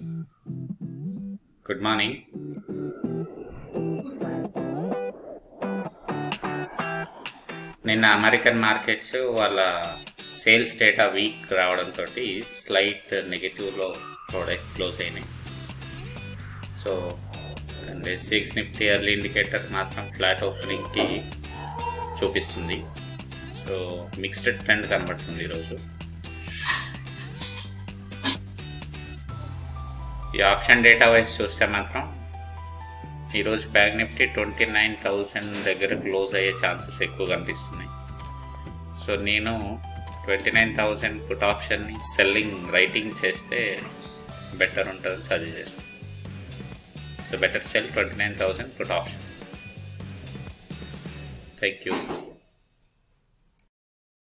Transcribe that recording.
good morning నిన్న American markets వాళ్ళ sales data week రావడంతో స్లైట్ నెగిటివ్లో ప్రోడక్ట్ క్లోజ్ అయినాయి so and six Nifty early indicator మాత్రం ఫ్లాట్ ఓపెనింగ్కి చూపిస్తుంది సో మిక్స్డ్ ట్రెండ్ కనబడుతుంది ఈరోజు ఈ ఆప్షన్ డేటా వైజ్ చూస్తే మాత్రం ఈరోజు bank Nifty twenty nine thousand దగ్గర క్లోజ్ అయ్యే ఛాన్సెస్ ఎక్కువ కనిపిస్తున్నాయి సో నేను ట్వంటీ నైన్ థౌజండ్ పుట్ ఆప్షన్ని సెల్లింగ్ రైటింగ్ చేస్తే బెటర్ ఉంటుంది సజెస్ట్ చేస్తాను so better sell twenty nine thousand put option thank you